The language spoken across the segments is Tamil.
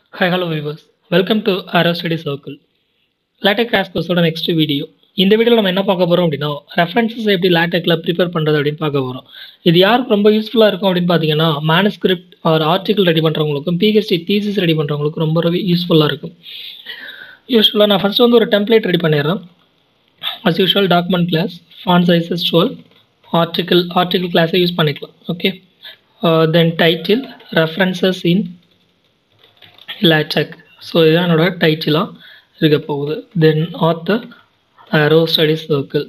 hi hello viewers welcome to Arrow study circle LaTeX crash கோர்ஸோட நெக்ஸ்ட் வீடியோ இந்த வீடியோவில் நம்ம என்ன பார்க்க போகிறோம் அப்படின்னா ரெஃபரன்சஸ் எப்படி லேட்டக்கில் ப்ரிப்பேர் பண்ணுறது அப்படின்னு பார்க்க போகிறோம் இது யாருக்கு ரொம்ப யூஸ்ஃபுல்லாக இருக்கும் அப்படின்னு பார்த்தீங்கன்னா மேனுஸ்கிரிப்ட் ஆர் ஆர்டிகல் ரெடி பண்ணுறவங்களுக்கும் பிஹெச்டி தீசிஸ் ரெடி பண்ணுறவங்களுக்கும் ரொம்ப ரொம்ப யூஸ்ஃபுல்லாக இருக்கும் யூஸ்ஃபுல்லாக நான் ஃபஸ்ட்டு வந்து ஒரு டெம்ப்ளேட் ரெடி பண்ணிடுறேன் as usual document class font sizes twelve article article கிளாஸை யூஸ் பண்ணிக்கலாம் okay then title references in LaTeX so இதுதான் என்னோட டைட்டிலாக இருக்க போகுது then author Arrow study circle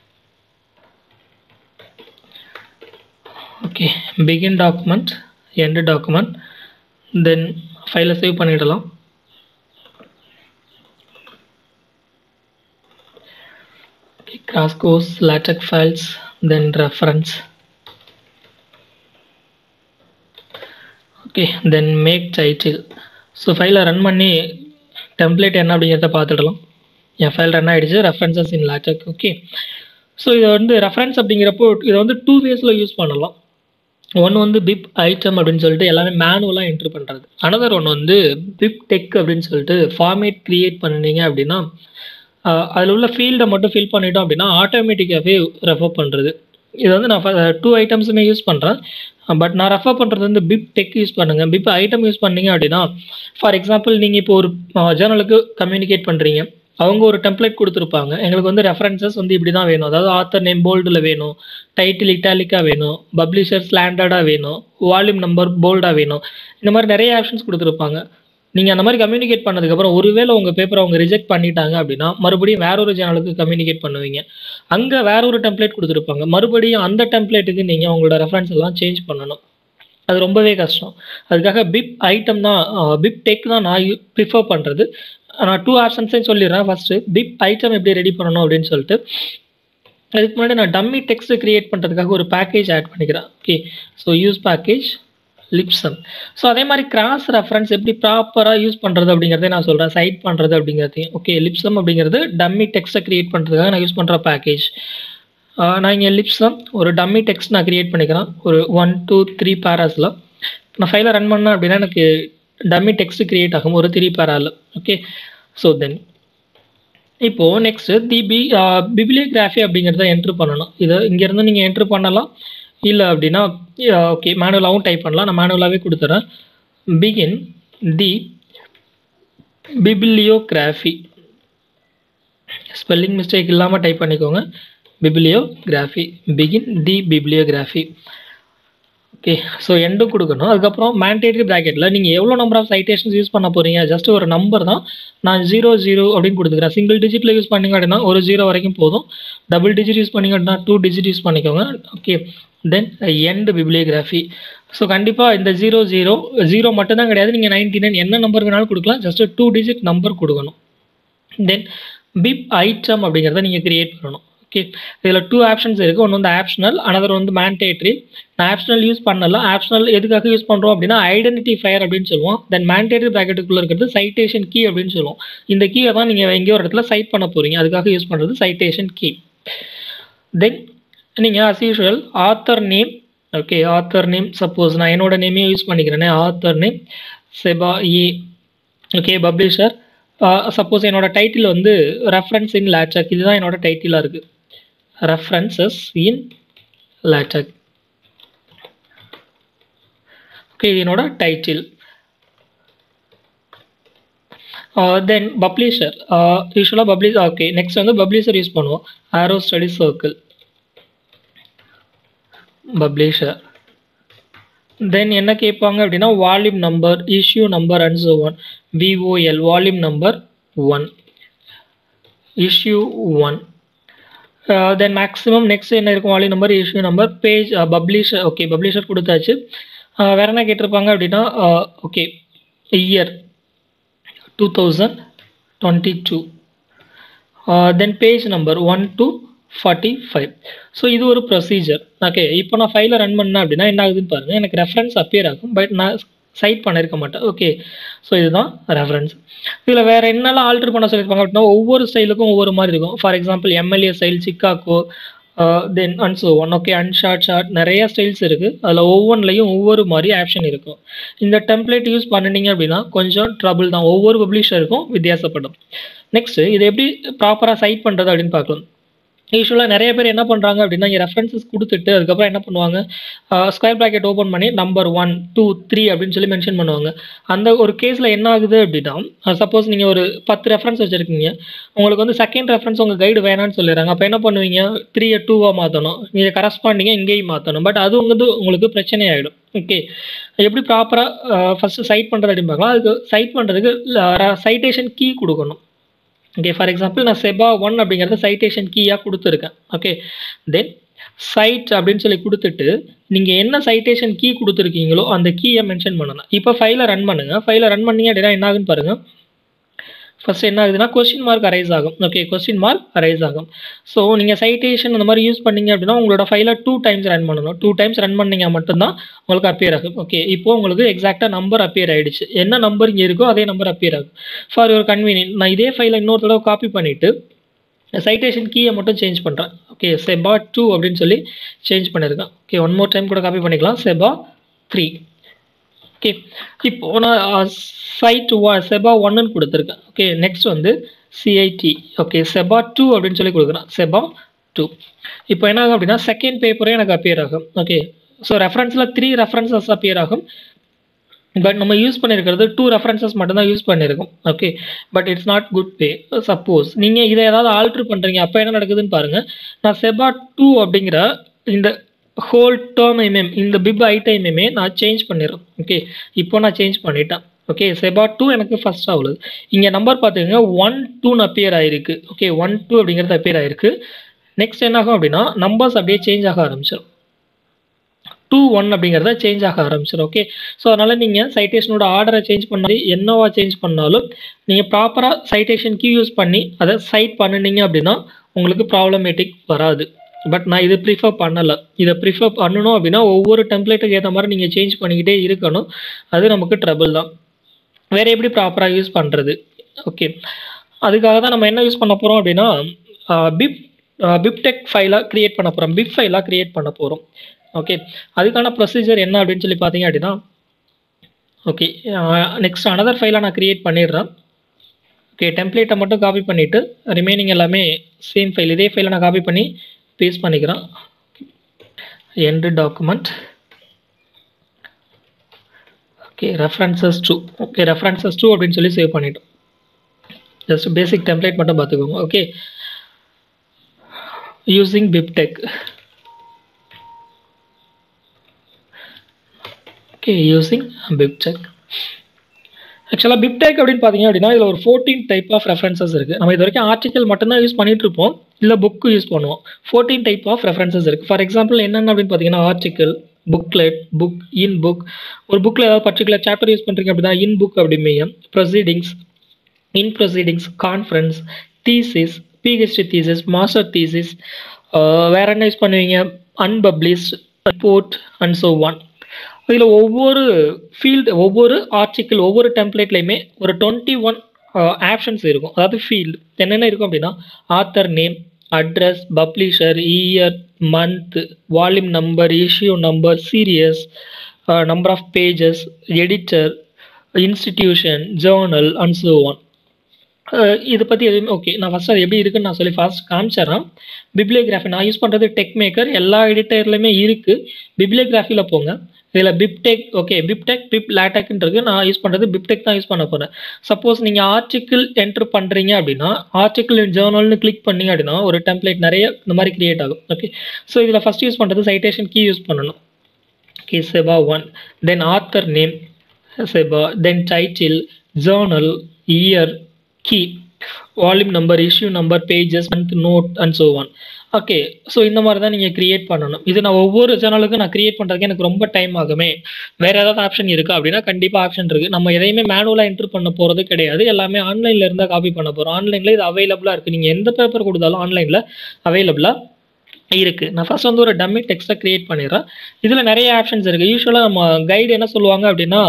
okay begin document end document then ஃபைலை சேவ் பண்ணிடலாம் okay, crash course latex files then reference okay then make title so ஃபைலை ரன் பண்ணி டெம்ப்ளேட் என்ன அப்படிங்கிறத பார்த்துடலாம் என் ஃபைல் ரன் ஆகிடுச்சு references in LaTeX okay so இதை வந்து ரெஃபரன்ஸ் அப்படிங்கிறப்போ இதை வந்து டூ வேஸில் யூஸ் பண்ணலாம் ஒன்று வந்து பிப் ஐட்டம் அப்படின்னு சொல்லிட்டு எல்லாமே மேனுவலாக என்ட்ரு பண்ணுறது அனதர் ஒன்று வந்து பிப் டெக் அப்படின்னு சொல்லிட்டு ஃபார்மேட் க்ரியேட் பண்ணினீங்க அப்படின்னா அதில் உள்ள ஃபீல்டை மட்டும் ஃபில் பண்ணிட்டோம் அப்படின்னா ஆட்டோமேட்டிக்காகவே ரெஃபர் பண்ணுறது இது வந்து நான் டூ ஐட்டம்ஸுமே யூஸ் பண்ணுறேன் பட் நான் ரெஃபர் பண்ணுறது வந்து பிப் டெக் யூஸ் பண்ணுங்கள் பிப் ஐட்டம் யூஸ் பண்ணீங்க அப்படின்னா ஃபார் எக்ஸாம்பிள் நீங்கள் இப்போ ஒரு ஜேர்னலுக்கு கம்யூனிகேட் பண்ணுறீங்க அவங்க ஒரு டெம்ப்ளேட் கொடுத்துருப்பாங்க எங்களுக்கு வந்து ரெஃபரன்சஸ் வந்து இப்படி தான் வேணும் அதாவது ஆத்தர் நேம் போல்டில் வேணும் டைட்டில் இட்டாலிக்காக வேணும் பப்ளிஷர் ஸ்லாண்டர்டாக வேணும் வால்யூம் நம்பர் போல்டாக வேணும் இந்த மாதிரி நிறைய ஆப்ஷன்ஸ் கொடுத்துருப்பாங்க நீங்கள் அந்த மாதிரி கம்யூனிகேட் பண்ணதுக்கப்புறம் ஒருவேளை உங்கள் பேப்பரை அவங்க ரிஜெக்ட் பண்ணிட்டாங்க அப்படின்னா மறுபடியும் வேற ஒரு சேனலுக்கு கம்யூனிகேட் பண்ணுவீங்க அங்கே வேற ஒரு டெம்ப்ளேட் கொடுத்துருப்பாங்க மறுபடியும் அந்த டெம்ப்ளேட்டுக்கு நீங்கள் உங்களோட ரெஃபரன்ஸ் எல்லாம் சேஞ்ச் பண்ணணும் அது ரொம்பவே கஷ்டம் அதுக்காக பிப் ஐட்டம் தான் பிப் டெக் தான் நான் ப்ரிஃபர் பண்ணுறது நான் டூ ஆப்ஷன்ஸையும் சொல்லிடுறேன் ஃபஸ்ட்டு பிப் ஐட்டம் எப்படி ரெடி பண்ணணும் அப்படின்னு சொல்லிட்டு அதுக்கு முன்னாடி நான் டம்மி டெக்ஸ்ட் கிரியேட் பண்ணுறதுக்காக ஒரு பேக்கேஜ் ஆட் பண்ணிக்கிறேன் okay so use package lipsum so அதே மாதிரி கிராஸ் ரெஃபரன்ஸ் எப்படி ப்ராப்பராக யூஸ் பண்ணுறது அப்படிங்கிறதே நான் சொல்கிறேன் சைட் பண்ணுறது அப்படிங்கிறதையும் ஓகே லிப்சம் அப்படிங்கிறது டம்மி டெக்ஸ்ட்டை க்ரியேட் பண்ணுறதுக்காக நான் யூஸ் பண்ணுற பேக்கேஜ் நான் இங்கே லிப்சம் ஒரு டம்மி டெக்ஸ்ட் நான் க்ரியேட் பண்ணிக்கிறேன் ஒரு ஒன் டூ த்ரீ பேராஸில் நான் ஃபைலை ரன் பண்ணேன் அப்படின்னா எனக்கு டம்மி டெக்ஸ்ட் க்ரியேட் ஆகும் ஒரு த்ரீ பேராவில் ஓகே ஸோ தென் இப்போது நெக்ஸ்ட்டு தி பி பிபிலியோகிராஃபி அப்படிங்கிறத என்ட்ரு பண்ணணும் இதை இங்கேருந்து நீங்கள் என்ட்ரு பண்ணலாம் இல்லை அப்படின்னா ஓகே மேனுவலாகவும் டைப் பண்ணலாம் நான் மேனுவலாகவே கொடுத்துட்றேன் begin the bibliography spelling mistake இல்லாமல் டைப் பண்ணிக்கோங்க bibliography begin the bibliography okay so எண்டும் கொடுக்கணும் அதுக்கப்புறம் மேண்டேட்டரி ப்ராக்கெட்டில் நீங்கள் எவ்வளோ நம்பர் ஆஃப் சைட்டேஷன்ஸ் யூஸ் பண்ண போகிறீங்க ஜஸ்ட் ஒரு நம்பர் தான் நான் ஜீரோ ஜீரோ அப்படின்னு கொடுத்துக்கிறேன் சிங்கிள் டிஜிட்டில் யூஸ் பண்ணிங்க அப்படின்னா ஒரு ஜீரோ வரைக்கும் போதும் டபுள் டிஜிட் யூஸ் பண்ணிங்க அப்படின்னா டூ டிஜிட் யூஸ் பண்ணிக்கோங்க okay then end bibliography so கண்டிப்பாக இந்த ஜீரோ ஜீரோ ஜீரோ மட்டும்தான் கிடையாது நீங்கள் நைன்டி நைன் என்ன நம்பர் வேணாலும் கொடுக்கலாம் ஜஸ்ட் டூ டிஜிட் நம்பர் கொடுக்கணும் தென் பிப் ஐட்டம் அப்படிங்கிறத நீங்கள் க்ரியேட் பண்ணணும் ஓகே இதில் டூ ஆப்ஷன்ஸ் இருக்குது ஒன்று வந்து ஆப்ஷனல் அனதர் வந்து மேண்டேட்ரி நான் ஆப்ஷனல் யூஸ் பண்ணல ஆப்ஷனல் எதுக்காக யூஸ் பண்ணுறோம் அப்படின்னா ஐடென்டிட்டி ஃபயர் அப்படின்னு சொல்லுவோம் தென் மேண்டேட்ரி ப்ராக்கெட்டுக்குள்ளே இருக்கிறது சைட்டேஷன் கீ அப்படின்னு சொல்லுவோம் இந்த கீயை தான் நீங்கள் எங்கேயோ ஒரு இடத்துல சைட் பண்ண போகிறீங்க அதுக்காக யூஸ் பண்ணுறது சைட்டேஷன் கீ தென் நீங்கள் as usual author name okay author name suppose நான் என்னோட நேமே யூஸ் பண்ணிக்கிறேனே author name Seba A okay publisher suppose என்னோட டைட்டில் வந்து ரெஃபரன்ஸ் இன் லேட்டக் இதுதான் என்னோட டைட்டிலாக இருக்குது ரெஃபரன்சஸ் இன் லேட்டக் ஓகே இது என்னோட டைட்டில் தென் பப்ளிஷர் யூஸ்வலாக பப்ளிஷ் ஓகே நெக்ஸ்ட் வந்து பப்ளிஷர் யூஸ் பண்ணுவோம் ஆரோ ஸ்டடி சர்க்கிள் பப்ளிஷர் தென் என்ன கேட்பாங்க அப்படின்னா volume number issue number and so on VOL volume number one issue one then maximum next என்ன இருக்கும் volume number issue number page publisher okay publisher கொடுத்தாச்சு வேற என்ன கேட்டிருப்பாங்க அப்படின்னா okay year two thousand twenty two then page number one to forty five so இது ஒரு ப்ரொசீஜர் ஓகே இப்போ நான் ஃபைலை ரன் பண்ணேன் அப்படின்னா என்ன ஆகுதுன்னு பாருங்கள் எனக்கு ரெஃபரன்ஸ் அப்பியர் ஆகும் பட் நான் சைட் பண்ணியிருக்க மாட்டேன் ஓகே ஸோ இதுதான் ரெஃபரன்ஸ் இதில் வேறு என்னெல்லாம் ஆல்ட்ரு பண்ண சொல்லியிருப்பாங்க அப்படின்னா ஒவ்வொரு ஸ்டைலுக்கும் ஒவ்வொரு மாதிரி இருக்கும் for example MLA style Chicago then and so on okay in short short நிறைய ஸ்டைல்ஸ் இருக்குது அதில் ஒவ்வொன்றுலையும் ஒவ்வொரு மாதிரி ஆப்ஷன் இருக்கும் இந்த டெம்ப்ளேட் யூஸ் பண்ணினீங்க அப்படின்னா கொஞ்சம் ட்ரபிள் தான் ஒவ்வொரு பப்ளிஷருக்கும் வித்தியாசப்படும் நெக்ஸ்ட்டு இதை எப்படி ப்ராப்பராக சைட் பண்ணுறது அப்படின்னு பார்க்கலாம் யூஸ்வலாக நிறைய பேர் என்ன பண்ணுறாங்க அப்படின்னா இங்கே ரெஃபரன்சஸ் கொடுத்துட்டு அதுக்கப்புறம் என்ன பண்ணுவாங்க ஸ்கொயர் ப்ராக்கெட் ஓப்பன் பண்ணி நம்பர் ஒன் டூ த்ரீ அப்படின்னு சொல்லி மென்ஷன் பண்ணுவாங்க அந்த ஒரு கேஸில் என்ன ஆகுது அப்படின்னா சப்போஸ் நீங்கள் ஒரு பத்து ரெஃபரன்ஸ் வச்சுருக்கீங்க உங்களுக்கு வந்து செகண்ட் ரெஃபரன்ஸ் உங்கள் கைடு வேணாம்னு சொல்லிடுறாங்க அப்போ என்ன பண்ணுவீங்க த்ரீயை டூவாக மாற்றணும் நீங்கள் கரஸ்பாண்டிங்க இங்கேயும் மாற்றணும் பட் அது வந்து உங்களுக்கு பிரச்சனை ஆகிடும் ஓகே எப்படி ப்ராப்பராக ஃபஸ்ட்டு சைட் பண்ணுறது அப்படின்னு பார்க்கலாம் அதுக்கு சைட் பண்ணுறதுக்கு சைட்டேஷன் கீ கொடுக்கணும் ஓகே ஃபார் எக்ஸாம்பிள் நான் செபா ஒன் அப்படிங்கிறத சைட்டேஷன் கீயாக கொடுத்துருக்கேன் ஓகே தென் சைட் அப்படின்னு சொல்லி கொடுத்துட்டு நீங்கள் என்ன சைட்டேஷன் கீ கொடுத்துருக்கீங்களோ அந்த கீயை மென்ஷன் பண்ணணும் இப்போ ஃபைலை ரன் பண்ணுங்கள் ஃபைலை ரன் பண்ணீங்க அப்படின்னா என்ன ஆகுன்னு பாருங்கள் ஃபர்ஸ்ட் என்ன ஆகுதுன்னா கொஸ்டின் மார்க் அரைஸ் ஆகும் ஓகே கொஸ்டின் மார்க் அரைஸ் ஆகும் ஸோ நீங்கள் சைட்டேஷன் அந்த மாதிரி யூஸ் பண்ணீங்க அப்படின்னா உங்களோட ஃபைலை டூ டைம்ஸ் ரன் பண்ணணும் டூ டைம்ஸ் ரன் பண்ணீங்க மட்டும்தான் உங்களுக்கு அப்பியர் ஆகும் ஓகே இப்போ உங்களுக்கு எக்ஸாக்டாக நம்பர் அப்பியர் ஆயிடுச்சு என்ன நம்பர் இங்கே இருக்கோ அதே நம்பர் அப்பியர் ஆகும் ஃபார் ஒரு கன்வீனியன்ட் நான் இதே ஃபைலை இன்னொரு தடவை காப்பி பண்ணிவிட்டு சைட்டேஷன் கீயை மட்டும் சேஞ்ச் பண்ணுறேன் ஓகே செபா டூ அப்படின்னு சொல்லி சேஞ்ச் பண்ணியிருக்கேன் ஓகே ஒன் மோர் டைம் கூட காப்பி பண்ணிக்கலாம் செபா த்ரீ ஓகே இப்போ நான் சைட் ஒன் செபா ஒன்னு கொடுத்துருக்கேன் ஓகே நெக்ஸ்ட் வந்து சிஐடி ஓகே செபா டூ அப்படின்னு சொல்லி கொடுக்குறேன் செபா டூ இப்போ என்ன ஆகும் அப்படின்னா செகண்ட் பேப்பரே எனக்கு அப்பியர் ஆகும் ஓகே ஸோ ரெஃபரன்ஸில் த்ரீ ரெஃபரன்சஸ் அப்பியர் ஆகும் பட் நம்ம யூஸ் பண்ணியிருக்கிறது டூ ரெஃபரன்சஸ் மட்டும்தான் யூஸ் பண்ணியிருக்கோம் okay but it's not good பே சப்போஸ் நீங்கள் இதை ஏதாவது ஆல்ட்ரு பண்ணுறீங்க அப்போ என்ன நடக்குதுன்னு பாருங்கள் நான் செபா டூ அப்படிங்கிற இந்த ஹோல் டேர்ம் எம்எம் இந்த பிப் ஐட்டமையுமே நான் சேஞ்ச் பண்ணிடுறேன் ஓகே இப்போ நான் சேஞ்ச் பண்ணிட்டேன் ஓகே செபா டூ எனக்கு ஃபர்ஸ்ட் ஆகுது இங்கே நம்பர் பார்த்துக்கோங்க ஒன் டூன்னு அப்பியர் ஆயிருக்கு ஓகே ஒன் டூ அப்படிங்கிறது அப்பியர் ஆயிருக்கு நெக்ஸ்ட் என்ன ஆகும் அப்படின்னா நம்பர்ஸ் அப்படியே சேஞ்ச் ஆக ஆரம்பிச்சிடும் டூ ஒன் அப்படிங்கிறத சேஞ்ச் ஆக ஆரம்பிச்சிடும் ஓகே ஸோ அதனால் நீங்கள் சைட்டேஷனோட ஆர்டரை சேஞ்ச் பண்ணாலும் என்னவா சேஞ்ச் பண்ணாலும் நீங்கள் ப்ராப்பராக சைட்டேஷன் கீ யூஸ் பண்ணி அதை சைட் பண்ணினீங்க அப்படின்னா உங்களுக்கு ப்ராப்ளமேட்டிக் வராது பட் நான் இதை ப்ரிஃபர் பண்ணலை இதை ப்ரிஃபர் பண்ணணும் அப்படின்னா ஒவ்வொரு டெம்ப்ளேட்டுக்கு ஏற்ற மாதிரி நீங்கள் சேஞ்ச் பண்ணிக்கிட்டே இருக்கணும் அது நமக்கு ட்ரபிள் தான் வேறு எப்படி ப்ராப்பராக யூஸ் பண்ணுறது ஓகே அதுக்காக தான் நம்ம என்ன யூஸ் பண்ண போகிறோம் அப்படின்னா பிப் பிப்டெக் ஃபைலாக க்ரியேட் பண்ண போகிறோம் பிப் ஃபைலாக க்ரியேட் பண்ண போகிறோம் ஓகே அதுக்கான ப்ரொசீஜர் என்ன அப்படின்னு சொல்லி பார்த்தீங்க அப்படின்னா ஓகே நெக்ஸ்ட் அனதர் ஃபைலாக நான் க்ரியேட் பண்ணிடுறேன் ஓகே டெம்ப்ளேட்டை மட்டும் காப்பி பண்ணிவிட்டு ரிமைனிங் எல்லாமே சேம் ஃபைல் இதே ஃபைலை நான் காப்பி பண்ணி பேஸ்ட் பண்ணிக்கிறேன் end document okay references two okay references two அப்படின்னு சொல்லி சேவ் பண்ணிட்டோம் ஜஸ்ட் பேசிக் டெம்ப்ளேட் மட்டும் பார்த்துக்கோங்க okay using BibTeX okay using BibTeX ஆக்சுவலாக பிப்டெக் அப்படின்னு பார்த்தீங்க அப்படின்னா இதில் ஒரு ஃபோர்டீன் டைப் ஆஃப் ரெஃபரன்சஸ் இருக்குது நம்ம இது வரைக்கும் ஆர்டிக்கல் மட்டும்தான் யூஸ் பண்ணிட்டு இருப்போம் இல்லை புக்கு யூஸ் பண்ணுவோம் ஃபோர்டீன் டைப் ஆஃப் ரெஃபரன்சஸ் இருக்குது ஃபார் எக்ஸாம்பிள் என்னென்ன அப்படின்னு பார்த்தீங்கன்னா article booklet book in book ஒரு புக்கில் ஏதாவது பர்டிகுலர் சாப்டர் யூஸ் பண்ணுறீங்க அப்படின்னா இன் புக் அப்படிம்பீங்க proceedings in proceedings conference thesis PhD thesis master thesis வேற என்ன யூஸ் பண்ணுவீங்க unpublished report and so on இதில் ஒவ்வொரு ஃபீல்டு ஒவ்வொரு ஆர்டிக்கிள் ஒவ்வொரு டெம்ப்ளேட்லையுமே ஒரு டுவெண்ட்டி ஒன் ஆப்ஷன்ஸ் இருக்கும் அதாவது ஃபீல்டு என்னென்ன இருக்கும் அப்படின்னா author name address publisher year month volume number issue number series number of pages editor institution journal and so on இதை பற்றி எதுவுமே ஓகே நான் ஃபஸ்ட் அது எப்படி இருக்குன்னு நான் சொல்லி ஃபர்ஸ்ட் காமிச்சிடறேன் பிப்ளியோகிராஃபி நான் யூஸ் பண்ணுறது டெக் மேக்கர் எல்லா எடிட்டர்லையுமே இருக்குது பிப்ளியோகிராஃபியில் போங்க இதில் பிப்டெக் ஓகே பிப்டெக் பிப் லேட்டெக்ன்றது நான் யூஸ் பண்ணுறது பிப்டெக் தான் யூஸ் பண்ண போகிறேன் சப்போஸ் நீங்கள் ஆர்டிக்கிள் என்ட்ரு பண்ணுறீங்க அப்படின்னா ஆர்டிக்கிள் ஜேர்னல்னு கிளிக் பண்ணீங்க அப்படின்னா ஒரு டெம்ப்ளேட் நிறைய இந்த மாதிரி கிரியேட் ஆகும் ஓகே ஸோ இதில் ஃபஸ்ட் யூஸ் பண்ணுறது சைட்டேஷன் கீ யூஸ் பண்ணணும் ஓகே செபா ஒன் தென் ஆத்தர் நேம் செபா then title journal year key volume number issue number pages month note and so on okay so இந்த மாதிரி தான் நீங்கள் க்ரியேட் பண்ணணும் இது நான் ஒவ்வொரு சேனலுக்கும் நான் க்ரியேட் பண்ணுறதுக்கு எனக்கு ரொம்ப டைம் ஆகுமே வேறு ஏதாவது ஆப்ஷன் இருக்குது அப்படின்னா கண்டிப்பாக ஆப்ஷன் இருக்குது நம்ம எதையுமே மேனுவலாக என்ட்ரு பண்ண போகிறது கிடையாது எல்லாமே ஆன்லைனில் இருந்தால் காப்பி பண்ண போகிறோம் ஆன்லைனில் இது அவைலபிளாக இருக்குது நீங்கள் எந்த பேப்பர் கொடுத்தாலும் ஆன்லைனில் அவைலபிளாக இருக்குது நான் ஃபர்ஸ்ட் வந்து ஒரு டம்மி டெக்ஸ்ட்டை க்ரியேட் பண்ணிடுறேன் இதில் நிறைய ஆப்ஷன்ஸ் இருக்குது யூஸ்வலாக நம்ம கைடு என்ன சொல்லுவாங்க அப்படின்னா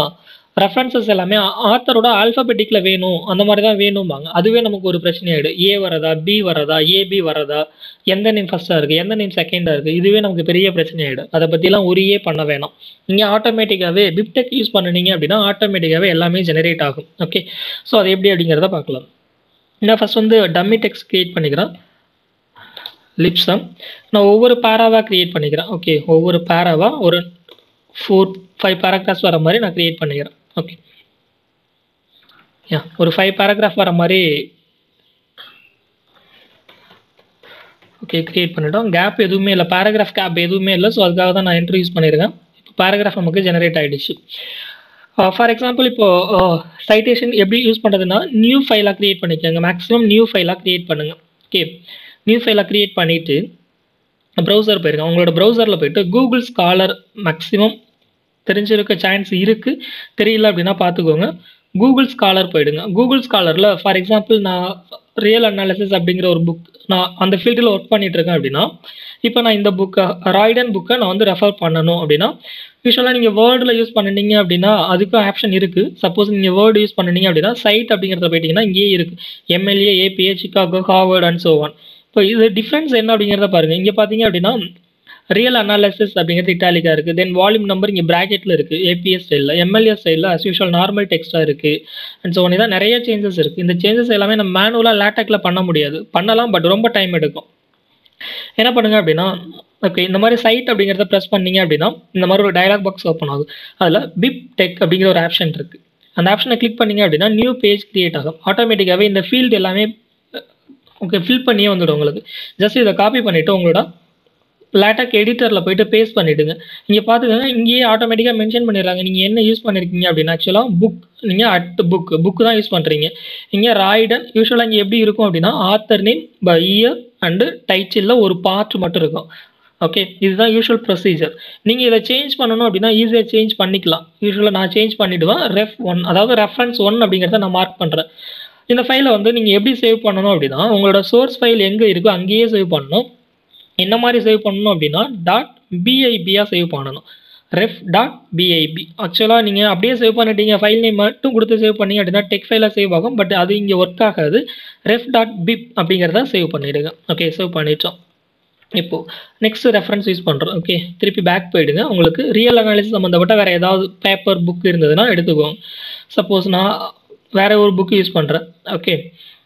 ரெஃபரன்சஸ் எல்லாமே ஆத்தரோட ஆல்ஃபபெட்டிக்கில் வேணும் அந்த மாதிரி தான் வேணும்பாங்க அதுவே நமக்கு ஒரு பிரச்சனையாயிடும் ஏ வரதா பி வரதா ஏபி வரதா எந்த நேம் ஃபஸ்ட்டாக இருக்குது எந்த நேம் செகண்டாக இருக்குது இதுவே நமக்கு பெரிய பிரச்சனையாயிடும் அதை பற்றிலாம் ஒரியே பண்ண வேணாம் நீங்கள் ஆட்டோமேட்டிக்காகவே பிப்டெக் யூஸ் பண்ணுனீங்க அப்படின்னா ஆட்டோமேட்டிக்காகவே எல்லாமே ஜெனரேட் ஆகும் ஓகே ஸோ அது எப்படி அப்படிங்கிறத பார்க்கலாம் நான் ஃபஸ்ட் வந்து டம்மி டெக்ஸ்ட் க்ரியேட் பண்ணிக்கிறேன் லிப்ஸம் நான் ஒவ்வொரு பேராவாக க்ரியேட் பண்ணிக்கிறேன் ஓகே ஒவ்வொரு பேராவாக ஒரு ஃபோர் ஃபைவ் பேராகிராஃப்ஸ் வர மாதிரி நான் க்ரியேட் பண்ணிக்கிறேன் ஓகே யா ஒரு ஃபைவ் பேராகிராஃப் வர மாதிரி ஓகே க்ரியேட் பண்ணிட்டோம் கேப் எதுவுமே இல்லை பேராகிராஃப் கேப் எதுவுமே இல்லை ஸோ அதுக்காக தான் நான் என்ட்ரி யூஸ் பண்ணியிருக்கேன் இப்போ பேராகிராஃப் நமக்கு ஜெனரேட் ஆகிடுச்சு ஃபார் எக்ஸாம்பிள் இப்போது சைட்டேஷன் எப்படி யூஸ் பண்ணுறதுன்னா நியூ ஃபைலாக க்ரியேட் பண்ணிக்கோங்க மேக்ஸிமம் நியூ ஃபைலாக க்ரியேட் பண்ணுங்கள் ஓகே நியூ ஃபைலாக க்ரியேட் பண்ணிவிட்டு ப்ரௌசர் போயிருங்க உங்களோட ப்ரௌசரில் போயிட்டு கூகுள் ஸ்காலர் மேக்ஸிமம் தெரிஞ்சிருக்க சான்ஸ் இருக்குது தெரியல அப்படின்னா பார்த்துக்கோங்க கூகுள் ஸ்காலர் போயிடுங்க கூகுள் ஸ்காலரில் ஃபார் எக்ஸாம்பிள் நான் ரியல் அனாலிசிஸ் அப்படிங்கிற ஒரு புக் நான் அந்த ஃபீல்டில் ஒர்க் பண்ணிட்டு இருக்கேன் அப்படின்னா இப்போ நான் இந்த புக்கை ராய்டன் புக்கை நான் வந்து ரெஃபர் பண்ணணும் அப்படின்னா யூஸ்வலாக நீங்கள் வேர்டில் யூஸ் பண்ணினீங்க அப்படின்னா அதுக்கும் ஆப்ஷன் இருக்குது சப்போஸ் நீங்கள் வேர்டு யூஸ் பண்ணினீங்க அப்படின்னா சைட் அப்படிங்கிறத போயிட்டீங்கன்னா இங்கேயே இருக்குது MLA APA Chicago Harvard and so on இப்போ இது டிஃப்ரென்ஸ் என்ன அப்படிங்கிறத பாருங்கள் இங்கே பார்த்தீங்க அப்படின்னா ரியல் அனாலிசிஸ் அப்படிங்கிறது இட்டாலிக்காக இருக்குது தென் வால்யூம் நம்பர் இங்கே ப்ராக்கெட்டில் இருக்குது ஏபிஎஸ் ஸ்டைலில் எம்எல்ஏ ஸ்டைலில் அஸ் யூஷுவல் நார்மல் டெக்ஸ்ட்டாக இருக்குது அண்ட் ஸோ ஒன் தான் நிறைய சேஞ்சஸ் இருக்குது இந்த சேஞ்சஸ் எல்லாமே நம்ம மேனுவலாக லேட்டக்கில் பண்ண முடியாது பண்ணலாம் பட் ரொம்ப டைம் எடுக்கும் என்ன பண்ணுங்க அப்படின்னா ஓகே இந்த மாதிரி சைட் அப்படிங்கிறத ப்ரெஸ் பண்ணீங்க அப்படின்னா இந்த மாதிரி ஒரு டயலாக் பாக்ஸ் ஓப்பன் ஆகும் அதில் பிப் டெக் அப்படிங்கிற ஒரு ஆப்ஷன் இருக்குது அந்த ஆப்ஷனை கிளிக் பண்ணீங்க அப்படின்னா நியூ பேஜ் கிரியேட் ஆகும் ஆட்டோமேட்டிக்காகவே இந்த ஃபீல்டு எல்லாமே ஓகே ஃபில் பண்ணியே வந்துடும் உங்களுக்கு ஜஸ்ட் இதை காப்பி பண்ணிவிட்டு உங்களோட லேட்டக் எடிட்டரில் போயிட்டு பேஸ்ட் பண்ணிவிடுங்க இங்கே பார்த்துக்கோங்க இங்கேயே ஆட்டோமேட்டிக்காக மென்ஷன் பண்ணிடுறாங்க நீங்கள் என்ன யூஸ் பண்ணியிருக்கீங்க அப்படின்னா ஆக்சுவலாக புக் நீங்கள் அட் புக் புக் தான் யூஸ் பண்ணுறீங்க இங்கே ராய்டன் யூஸ்வலாக இங்கே எப்படி இருக்கும் அப்படின்னா author name by year and டைட்டிலில் ஒரு பார்ட் மட்டும் இருக்கும் ஓகே இதுதான் யூஷுவல் ப்ரொசீஜர் நீங்கள் இதை சேஞ்ச் பண்ணணும் அப்படின்னா ஈஸியாக சேஞ்ச் பண்ணிக்கலாம் யூஸ்வலாக நான் சேஞ்ச் பண்ணிவிடுவேன் ரெஃப் ஒன் அதாவது ரெஃபரன்ஸ் ஒன் அப்படிங்கிறத நான் மார்க் பண்ணுறேன் இந்த ஃபைலை வந்து நீங்கள் எப்படி சேவ் பண்ணணும் அப்படின்னா உங்களோட சோர்ஸ் ஃபைல் எங்கே இருக்கோ அங்கேயே சேவ் பண்ணணும் என்ன மாதிரி சேவ் பண்ணணும் அப்படின்னா டாட் பிஐபியாக சேவ் பண்ணணும் ரெஃப் டாட் பிஐபி ஆக்சுவலாக நீங்கள் அப்படியே சேவ் பண்ணிட்டீங்க ஃபைல் நேம் மட்டும் கொடுத்து சேவ் பண்ணீங்க அப்படின்னா டெக் ஃபைலாக சேவ் ஆகும் பட் அது இங்கே ஒர்க் ஆகாது ரெஃப் டாட் பிப் அப்படிங்கிறத சேவ் பண்ணிவிடுங்க ஓகே சேவ் பண்ணிட்டோம் இப்போது நெக்ஸ்ட் ரெஃபரன்ஸ் யூஸ் பண்ணுறோம் ஓகே திருப்பி பேக் போயிடுங்க உங்களுக்கு ரியல் அனாலிசிஸ் சம்மந்தப்பட்ட வேறு ஏதாவது பேப்பர் புக் இருந்ததுன்னா எடுத்துக்கோங்க சப்போஸ் நான் வேறு ஒரு புக் யூஸ் பண்ணுறேன் ஓகே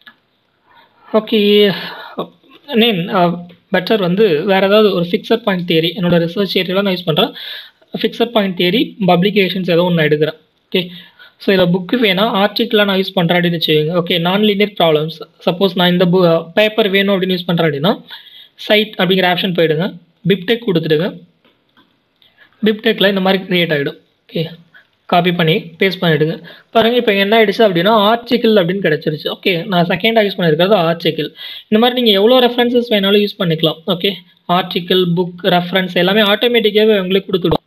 ஓகே நேம் பெட்டர் வந்து வேறு ஏதாவது ஒரு ஃபிக்ஸட் பாயிண்ட் தியரி என்னோட ரிசர்ச் ஏரியாவில் நான் யூஸ் பண்ணுறேன் ஃபிக்ஸட் பாயிண்ட் தியரி பப்ளிகேஷன்ஸ் ஏதோ ஒன்று எடுக்கிறேன் ஓகே ஸோ இதில் புக்கு வேணால் ஆர்டிக்கலாக நான் யூஸ் பண்ணுறேன் அப்படின்னு வச்சுக்கோங்க ஓகே நான் லீனியர் ப்ராப்ளம்ஸ் சப்போஸ் நான் இந்த பு பேப்பர் வேணும் அப்படின்னு யூஸ் பண்ணுறேன் அப்படின்னா சைட் அப்படிங்கிற ஆப்ஷன் போயிடுங்க பிப்டெக் கொடுத்துடுங்க பிப்டெக்கில் இந்த மாதிரி க்ரியேட் ஆகிடும் ஓகே காப்பி பண்ணி பேஸ்ட் பண்ணிவிடுங்க பாருங்கள் இப்போ என்ன ஆயிடுச்சு அப்படின்னா ஆர்டிக்கிள் அப்படின்னு கிடச்சிருச்சு ஓகே நான் செகண்டாக யூஸ் பண்ணியிருக்கிறது ஆர்டிக்கிள் இந்த மாதிரி நீங்கள் எவ்வளோ ரெஃபரன்சஸ் வேணாலும் யூஸ் பண்ணிக்கலாம் ஓகே ஆர்டிக்கிள் புக் ரெஃபரன்ஸ் எல்லாமே ஆட்டோமேட்டிக்காகவே உங்களுக்கு கொடுத்துடும்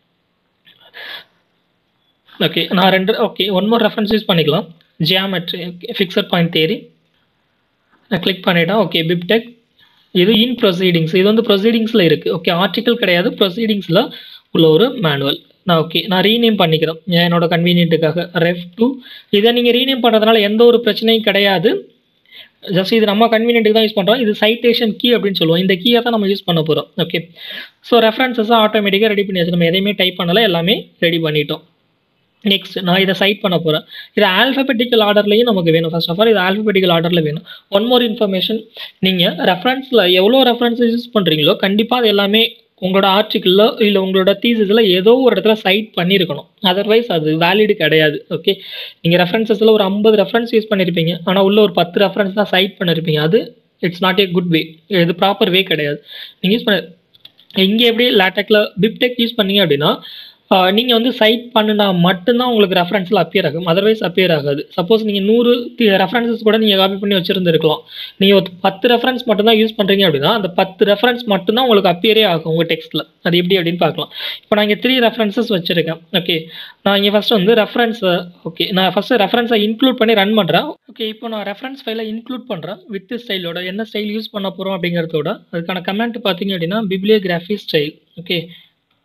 ஓகே நான் ரெண்டு okay one more reference use பண்ணிக்கலாம் ஜியாமெட்ரி ஃபிக்ஸட் பாயிண்ட் தேரி நான் கிளிக் பண்ணிட்டேன் ஓகே பிப்டெக் இது இன் ப்ரொசீடிங்ஸ் இது வந்து ப்ரொசீடிங்ஸில் இருக்குது ஓகே ஆர்டிக்கல் கிடையாது ப்ரொசீடிங்ஸில் உள்ள ஒரு மேனுவல் நான் ஓகே நான் ரீநேம் பண்ணிக்கிறேன் என்னோட கன்வீனியன்ட்டுக்காக ரெஃப் டூ இதை நீங்கள் ரீநேம் பண்ணுறதுனால எந்த ஒரு பிரச்சனையும் கிடையாது ஜஸ்ட் இது நம்ம கன்வீனியன்ட்டுக்கு தான் யூஸ் பண்ணுறோம் இது சைட்டேஷன் கீ அப்படின்னு சொல்லுவோம் இந்த கீயை தான் நம்ம யூஸ் பண்ண போகிறோம் ஓகே ஸோ ரெஃபரன்சஸாக ஆட்டோமேட்டிக்காக ரெடி பண்ணியாச்சு நம்ம எதையுமே டைப் பண்ணலை எல்லாமே ரெடி பண்ணிட்டோம் நெக்ஸ்ட் நான் இதை சைட் பண்ண போகிறேன் இது ஆல்ஃபபெட்டிக்கல் ஆர்டர்லையும் நமக்கு வேணும் ஃபர்ஸ்ட் ஆஃப் ஆல் இது ஆல்ஃபபெட்டிக்கல் ஆர்டரில் வேணும் ஒன் மோர் இன்ஃபர்மேஷன் நீங்கள் ரெஃபரன்ஸில் எவ்வளோ ரெஃபரன்ஸஸ் யூஸ் பண்ணுறீங்களோ கண்டிப்பாக அது எல்லாமே உங்களோட ஆர்டிக்கிளில் இல்லை உங்களோட தீசிஸில் ஏதோ ஒரு இடத்துல சைட் பண்ணியிருக்கணும் அதர்வைஸ் அது வேலிடு கிடையாது ஓகே நீங்கள் ரெஃபரன்சஸில் ஒரு ஐம்பது ரெஃபரன்ஸ் யூஸ் பண்ணியிருப்பீங்க ஆனால் உள்ள ஒரு பத்து ரெஃபரன்ஸ் தான் சைட் பண்ணியிருப்பீங்க அது it's not a good way இது ப்ராப்பர் வே கிடையாது நீங்கள் யூஸ் பண்ண இங்கே எப்படி லேட்டக்கில் பிப்டெக் யூஸ் பண்ணீங்க அப்படின்னா நீங்கள் வந்து சைட் பண்ணினா மட்டும்தான் உங்களுக்கு ரெஃபரன்ஸில் அப்பியர் ஆகும் அதர்வைஸ் அப்பியர் ஆகாது சப்போஸ் நீங்கள் நூறு ரெஃபரன்சஸ் கூட நீங்கள் காப்பி பண்ணி வச்சுருந்துருக்கலாம் நீங்கள் ஒரு பத்து ரெஃபரன்ஸ் மட்டும்தான் யூஸ் பண்ணுறீங்க அப்படின்னா அந்த பத்து ரெஃபரன்ஸ் மட்டும்தான் உங்களுக்கு அப்பியரே ஆகும் உங்கள் டெக்ஸ்ட்டில் அது எப்படி அப்படின்னு பார்க்கலாம் இப்போ நான் இங்கே த்ரீ ரெஃபரன்சஸ் வச்சுருக்கேன் ஓகே நான் இங்கே ஃபஸ்ட்டு வந்து ரெஃபரன்ஸை ஓகே நான் ஃபஸ்ட்டு ரெஃபரன்ஸை இன்க்ளூட் பண்ணி ரன் பண்ணுறேன் ஓகே இப்போ நான் ரெஃபரன்ஸ் ஃபைலை இன்க்ளூட் பண்ணுறேன் வித் ஸ்டைலோட என்ன ஸ்டைல் யூஸ் பண்ண போகிறோம் அப்படிங்கிறதோட அதுக்கான கமெண்ட் பார்த்தீங்க அப்படின்னா bibliography style okay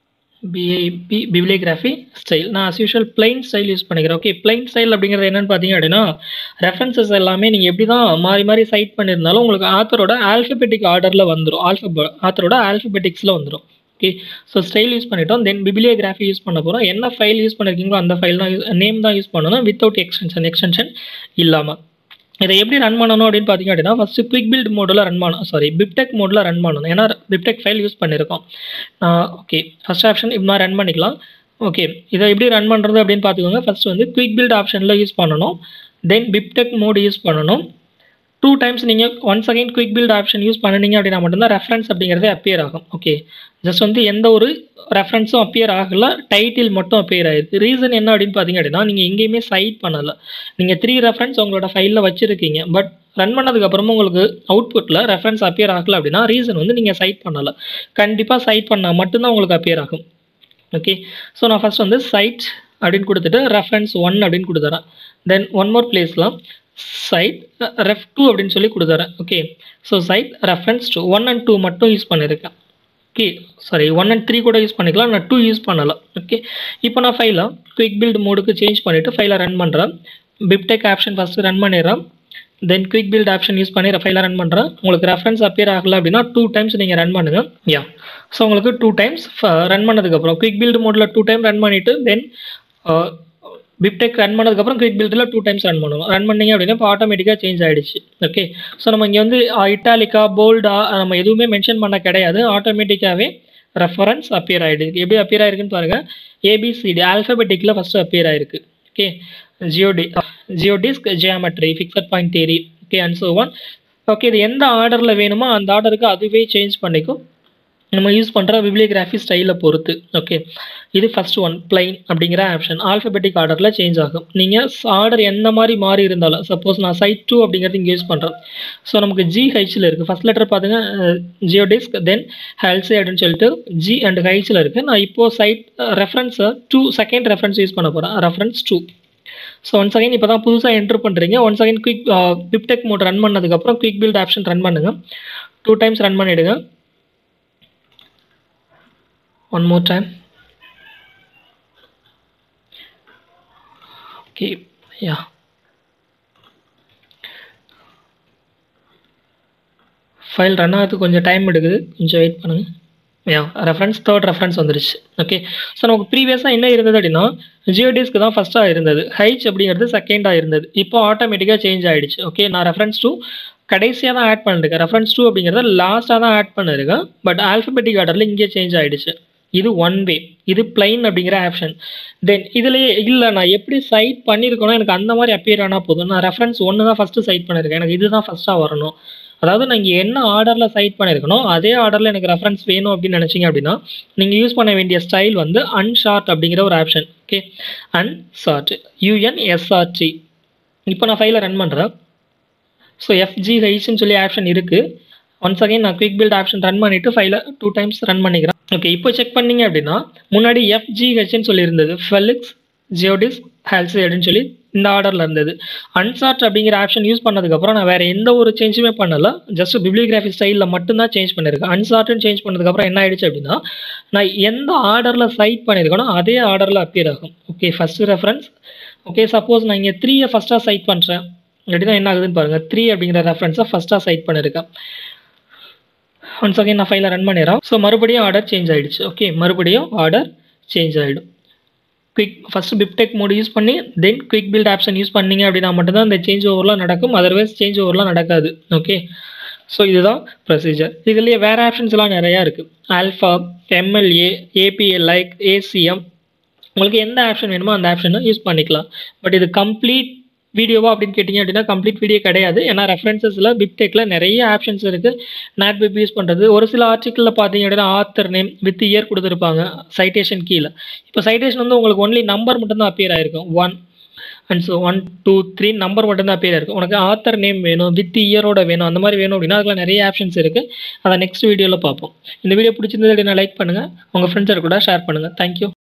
BIB bibliography style நான் as usual plain style use பண்ணிக்கிறேன் ஓகே plain ஸ்டைல் அப்படிங்கிறது என்னன்னு பார்த்தீங்க அப்படின்னா ரெஃபரன்சஸ் எல்லாமே நீங்கள் எப்படி தான் மாறி மாறி சைட் பண்ணியிருந்தாலும் உங்களுக்கு ஆத்தரோட ஆல்ஃபபெட்டிக் ஆர்டரில் வந்துடும் ஆல்ஃபப ஆத்தரோட ஆல்ஃபபெட்டிக்ஸில் வந்துடும் ஓகே ஸோ ஸ்டைல் யூஸ் பண்ணிட்டோம் தென் பிபிலியோகிராஃபி யூஸ் பண்ண போகிறோம் என்ன ஃபைல் யூஸ் பண்ணிருக்கீங்களோ அந்த ஃபைல் தான் நேம் தான் யூஸ் பண்ணணும் வித்தவுட் எக்ஸ்டென்ஷன் எக்ஸ்டென்ஷன் இல்லாமல் இதை எப்படி ரன் பண்ணணும் அப்படின்னு பார்த்தீங்க அப்படின்னா ஃபஸ்ட்டு குவிக் பில்ட் மோடில் ரன் பண்ணணும் சாரி பிப்டெக் மோடில் ரன் பண்ணணும் ஏன்னா பிப்டெக் ஃபைல் யூஸ் பண்ணியிருக்கோம் ஓகே ஃபஸ்ட் ஆப்ஷன் இப்படி மாதிரி ரன் பண்ணிக்கலாம் ஓகே இதை எப்படி ரன் பண்ணுறது அப்படின்னு பார்த்துக்கோங்க ஃபஸ்ட்டு வந்து குவிக் பில்ட் ஆப்ஷனில் யூஸ் பண்ணணும் தென் பிப்டெக் மோட் யூஸ் பண்ணணும் டூ டைம்ஸ் நீங்கள் once again quick build option use பண்ணினீங்க அப்படின்னா மட்டும்தான் ரெஃபரன்ஸ் அப்படிங்கிறதே அப்பியர் ஆகும் ஓகே ஜஸ்ட் வந்து எந்த ஒரு ரெஃபரன்ஸும் அப்பியர் ஆகல டைட்டில் மட்டும் அப்பியர் ஆயிருக்கு ரீசன் என்ன அப்படின்னு பார்த்தீங்க அப்படின்னா நீங்கள் எங்கேயுமே சைட் பண்ணலை நீங்கள் த்ரீ ரெஃபரன்ஸ் உங்களோட ஃபைலில் வச்சுருக்கீங்க பட் ரன் பண்ணதுக்கப்புறமா உங்களுக்கு அவுட்புட்டில் ரெஃபரன்ஸ் அப்பியர் ஆகல அப்படின்னா ரீசன் வந்து நீங்கள் சைட் பண்ணலை கண்டிப்பாக சைட் பண்ணால் மட்டும்தான் உங்களுக்கு அப்பியர் ஆகும் ஓகே ஸோ நான் ஃபர்ஸ்ட் வந்து சைட் அப்படின்னு கொடுத்துட்டு ரெஃபரன்ஸ் ஒன் அப்படின்னு கொடுத்துறேன் தென் ஒன் மோர் பிளேஸில் சைட் ரெஃப் டூ அப்படின்னு சொல்லி கொடுத்துறேன் okay so cite reference two one and two மட்டும் யூஸ் பண்ணியிருக்கேன் okay sorry one and three கூட யூஸ் பண்ணிக்கலாம் நான் டூ யூஸ் பண்ணலை ஓகே இப்போ நான் ஃபைலை குவிக் பில்ட் மோடுக்கு சேஞ்ச் பண்ணிவிட்டு ஃபைலை ரன் பண்ணுறேன் பிப்டெக் ஆப்ஷன் ஃபஸ்ட்டு ரன் பண்ணிடுறேன் then quick build option use பண்ணி ஃபைலை ரன் பண்ணுறேன் உங்களுக்கு ரெஃபரன்ஸ் அப்பியர் ஆகல அப்படின்னா டூ டைம்ஸ் நீங்கள் ரன் பண்ணுங்க யா ஸோ உங்களுக்கு டூ டைம்ஸ் ரன் பண்ணதுக்கப்புறம் குவிக் பில்ட் மோடில் டூ டைம் ரன் பண்ணிவிட்டு தென் பிப்டெக் ரன் பண்ணதுக்கப்புறம் குவிக் பில்டில் டூ டைம்ஸ் ரன் பண்ணணும் ரன் பண்ணீங்க அப்படின்னா இப்போ ஆட்டோமேட்டிக்காக சேஞ்ச் ஆகிடுச்சு ஓகே ஸோ நம்ம இங்கே வந்து இட்டாலிக்கா போல்டா நம்ம எதுவுமே மென்ஷன் பண்ண கிடையாது ஆட்டோமேட்டிக்காகவே ரெஃபரன்ஸ் அப்பியர் ஆகிடுது எப்படி அப்பியர் ஆயிருக்குன்னு பாருங்கள் ஏபிசிடி ஆல்ஃபபெட்டிக்கில் ஃபஸ்ட்டு அப்பியர் ஆயிருக்கு ஓகே ஜியோடி geodesic geometry fixed point theory okay and so on okay இது எந்த ஆர்டரில் வேணுமோ அந்த ஆர்டருக்கு அதுவே சேஞ்ச் பண்ணிக்கும் நம்ம யூஸ் பண்ணுற பிப்ளியோகிராஃபி ஸ்டைலை பொறுத்து ஓகே இது ஃபஸ்ட் ஒன் பிளைன் அப்படிங்கிற ஆப்ஷன் ஆல்ஃபபெட்டிக் ஆர்டரில் சேஞ்ச் ஆகும் நீங்கள் ஆர்டர் எந்த மாதிரி மாறி இருந்தாலும் சப்போஸ் நான் சைட் டூ அப்படிங்கிறது இங்கே யூஸ் பண்ணுறேன் ஸோ நமக்கு ஜி ஹைச்சில் இருக்குது ஃபஸ்ட் லெட்டர் பார்த்துங்க ஜியோடிஸ்க் தென் ஹெல்சி அப்படின்னு சொல்லிட்டு ஜி அண்ட் ஹைச்சில் இருக்குது நான் இப்போது சைட் ரெஃபரன்ஸை டூ செகண்ட் ரெஃபரன்ஸ் யூஸ் பண்ண போகிறேன் reference two so once again இப்போ தான் புதுசாக என்ட்ரு பண்ணுறீங்க once again quick BibTeX mode run பண்ணதுக்கப்புறம் குவிக் பில்ட் ஆப்ஷன் ரன் பண்ணுங்கள் டூ டைம்ஸ் ரன் பண்ணிவிடுங்க one more time okay yeah file run ஆகிறதுக்கு கொஞ்சம் டைம் எடுக்குது கொஞ்சம் வெயிட் பண்ணுங்கள் யா ரெஃபரன்ஸ் தேர்ட் ரெஃபரன்ஸ் வந்துருச்சு ஓகே ஸோ நமக்கு ப்ரீவியஸாக என்ன இருந்தது அப்படின்னா ஜியோடிஸ்க்கு தான் ஃபஸ்ட்டாக இருந்தது ஹைச் அப்படிங்கிறது செகண்டாக இருந்தது இப்போ ஆட்டோமேட்டிக்காக சேஞ்ச் ஆகிடுச்சு ஓகே நான் ரெஃபரன்ஸ் டூ கடைசியாக தான் ஆட் பண்ணிருக்கேன் ரெஃபரன்ஸ் டூ அப்படிங்கிறத லாஸ்ட்டாக தான் ஆட் பண்ணிருக்கேன் பட் ஆல்ஃபபெட்டிக் ஆர்டரில் இங்கே சேஞ்ச் ஆகிடுச்சு இது ஒன் வே இது பிளைன் அப்படிங்கிற ஆப்ஷன் தென் இதுலேயே இல்லை நான் எப்படி சைட் பண்ணியிருக்கணும் எனக்கு அந்த மாதிரி அப்பியர் ஆனால் போதும் நான் ரெஃபரன்ஸ் ஒன்று தான் ஃபஸ்ட்டு சைட் பண்ணியிருக்கேன் எனக்கு இதுதான் ஃபஸ்ட்டாக வரணும் அதாவது நான் இங்கே என்ன ஆர்டரில் சைட் பண்ணியிருக்கணும் அதே ஆர்டரில் எனக்கு ரெஃபரன்ஸ் வேணும் அப்படின்னு நினச்சிங்க அப்படின்னா நீங்கள் யூஸ் பண்ண வேண்டிய ஸ்டைல் வந்து அன்ஷார்ட் அப்படிங்கிற ஒரு ஆப்ஷன் ஓகே அன்சார்ட் யூஎன்எஸ்ஆர்டி இப்போ நான் ஃபைலை ரன் பண்ணுறேன் ஸோ எஃப்ஜிஹெச்னு சொல்லி ஆப்ஷன் இருக்குது ஒன்ஸ் அகைன் நான் குவிக் பில்ட் ஆப்ஷன் ரன் பண்ணிவிட்டு ஃபைலை டூ டைம்ஸ் ரன் பண்ணிக்கிறேன் ஓகே இப்போ செக் பண்ணீங்க அப்படின்னா முன்னாடி எஃப்ஜிஹெச்னு சொல்லியிருந்தது ஃபெலிக்ஸ் ஜியோடிஸ் ஹெல்சி அப்படின்னு சொல்லி இந்த ஆர்டரில் இருந்தது அன்சார்ட் அப்படிங்கிற ஆப்ஷன் யூஸ் பண்ணதுக்கப்புறம் நான் வேறு எந்த ஒரு சேஞ்சுமே பண்ணல ஜஸ்ட் பிப்ளியோகிராஃபி ஸ்டைலில் மட்டும்தான் சேஞ்ச் பண்ணியிருக்கேன் அன்சார்ட்னு சேஞ்ச் பண்ணதுக்கப்புறம் என்ன ஆயிடுச்சு அப்படின்னா நான் எந்த ஆர்டரில் சைட் பண்ணியிருக்கேனோ அதே ஆர்டரில் அப்பியர் ஆகும் okay first reference okay suppose நான் இங்கே த்ரீயை ஃபஸ்ட்டாக சைட் பண்ணுறேன் அப்படின்னா என்ன ஆகுதுன்னு பாருங்கள் த்ரீ அப்படிங்கிற ரெஃபரன்ஸை ஃபஸ்ட்டாக சைட் பண்ணியிருக்கேன் ஒன்ஸ் அகைன் நான் ஃபைலை ரன் பண்ணிடுறேன் ஸோ மறுபடியும் ஆர்டர் சேஞ்ச் ஆகிடுச்சு ஓகே மறுபடியும் ஆர்டர் சேஞ்ச் ஆகிடும் quick first BibTeX mode use பண்ணி then quick build option use பண்ணீங்க அப்படின்னா மட்டும்தான் இந்த சேஞ்ச் ஓவர்லாம் நடக்கும் அதர்வைஸ் சேஞ்ச் ஓவர்லாம் நடக்காது ஓகே ஸோ இதுதான் ப்ரொசீஜர் இதுலேயே வேறு ஆப்ஷன்ஸ்லாம் நிறையா இருக்குது alpha MLA APL like ACM உங்களுக்கு எந்த ஆப்ஷன் வேணுமோ அந்த ஆப்ஷனை யூஸ் பண்ணிக்கலாம் பட் இது கம்ப்ளீட் வீடியோவா அப்படின்னு கேட்டிங்க அப்படின்னா கம்ப்ளீட் வீடியோ கிடையாது ஏன்னா ரெஃபரன்சஸில் பிப்டெக்கில் நிறைய ஆப்ஷன்ஸ் இருக்குது நாட் பிப் யூஸ் பண்ணுறது ஒரு சில ஆர்டிக்கிளில் பார்த்தீங்க அப்படின்னா ஆத்தர் நேம் வித் இயர் கொடுத்துருப்பாங்க சைட்டேஷன் கீழே இப்போ சைட்டேஷன் வந்து உங்களுக்கு ஒன்லி நம்பர் மட்டும்தான் அப்பியர் ஆயிருக்கும் one and so on two three number மட்டும்தான் அப்பியர் ஆயிருக்கும் உனக்கு ஆத்தர் நேம் வேணும் வித் இயரோட வேணும் அந்த மாதிரி வேணும் அப்படின்னா அதில் நிறைய ஆப்ஷன்ஸ் இருக்குது அதை நெக்ஸ்ட் வீடியோவில் பார்ப்போம் இந்த வீடியோ பிடிச்சிருந்தது அப்படின்னா லைக் பண்ணுங்கள் உங்கள் ஃப்ரெண்ட்ஸை கூட ஷேர் பண்ணுங்கள் தேங்க்யூ